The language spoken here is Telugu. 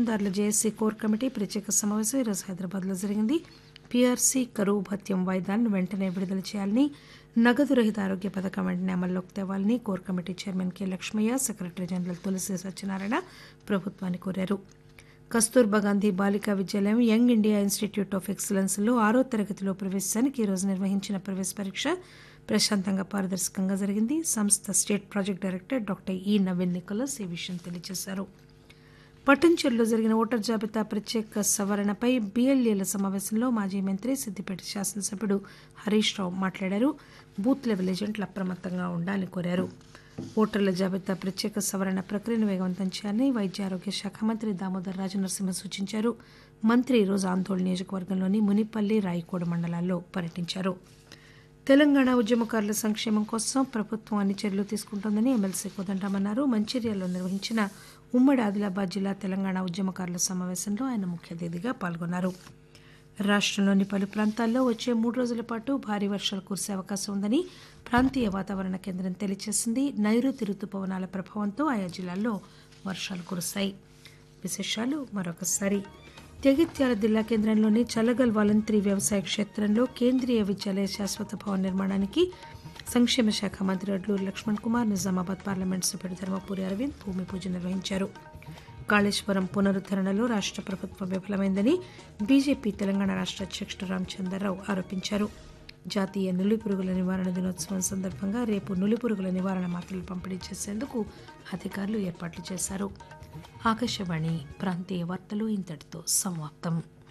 పెన్షన్దారుల జేఏసీ కోర్ కమిటీ ప్రత్యేక సమావేశం ఈరోజు హైదరాబాద్లో జరిగింది పీఆర్సీ కరువు భత్యం వాయిదాలను వెంటనే విడుదల చేయాలని నగదు రహిత ఆరోగ్య పథకం వెంటనే అమల్లోకి తేవాలని core committee chairman K Lakshmaiah secretary general Tulasi Satyanarayana ప్రభుత్వాన్ని కోరారు Kasturba Gandhi Balika Vidyalayam young India institute of excellence లో ఆరో తరగతిలో ప్రవేశానికి ఈరోజు నిర్వహించిన ప్రవేశ పరీక్ష ప్రశాంతంగా పారదర్శకంగా జరిగింది సంస్థ స్టేట్ ప్రాజెక్ట్ డైరెక్టర్ డాక్టర్ ఈ నవీన్ నికోలస్ ఈ విషయం తెలియజేశారు పట్టంచెరులో జరిగిన ఓటర్ జాబితా ప్రత్యేక సవరణపై బీఎల్ఏల సమావేశంలో మాజీ మంత్రి సిద్దిపేట శాసనసభ్యుడు హరీష్ రావు మాట్లాడారు బూత్ లెవెల్ ఏజెంట్లు అప్రమత్తంగా ఉండాలని కోరారు ఓటర్ల జాబితా ప్రత్యేక సవరణ ప్రక్రియను వేగవంతం చేయాలని వైద్య ఆరోగ్య శాఖ మంత్రి దామోదర్ రాజనరసింహ సూచించారు మంత్రి ఈరోజు ఆందోళన నియోజకవర్గంలోని మునిపల్లి రాయికోడ మండలాల్లో పర్యటించారు తెలంగాణ ఉద్యమకారుల సంక్షేమం కోసం ప్రభుత్వం అన్ని చర్యలు తీసుకుంటోందని ఎమ్మెల్సీ కోదండరామన్నారు మంచిర్యాలలో నిర్వహించిన ఉమ్మడి ఆదిలాబాద్ జిల్లా తెలంగాణ ఉద్యమకారుల సమావేశంలో ఆయన ముఖ్య అతిథిగా పాల్గొన్నారు రాష్టంలోని పలు ప్రాంతాల్లో వచ్చే మూడు రోజుల పాటు భారీ వర్షాలు కురిసే అవకాశం ఉందని ప్రాంతీయ వాతావరణ కేంద్రం తెలియజేసింది నైరుతి రుతుపవనాల ప్రభావంతో ఆయా జిల్లాల్లో వర్షాలు కురుస్తాయి విశేషాలు మరొకసారి జగిత్యాల జిల్లా కేంద్రంలోని చలగల్ వాలంతరీ వ్యవసాయ క్షేత్రంలో కేంద్రీయ విద్యాలయ శాశ్వత భవన్ నిర్మాణానికి సంక్షేమ శాఖ మంత్రి అడ్లూరు లక్ష్మణ్ కుమార్ నిజామాబాద్ పార్లమెంట్ సభ్యుడు ధర్మపురి అరవింద్ భూమి పూజ నిర్వహించారు కాళేశ్వరం పునరుద్దరణలో రాష్ట్ర ప్రభుత్వం విఫలమైందని బీజేపీ తెలంగాణ రాష్ట్ర అధ్యక్షుడు రామచంద్రరావు ఆరోపించారు జాతీయ నులిపురుగుల నివారణ దినోత్సవం సందర్భంగా రేపు నులిపురుగుల నివారణ మాత్రలు పంపిణీ చేసేందుకు అధికారులు ఏర్పాట్లు చేశారు ఆకాశవాణి ప్రాంతీయ వార్తలు ఇంతటితో సమాప్తం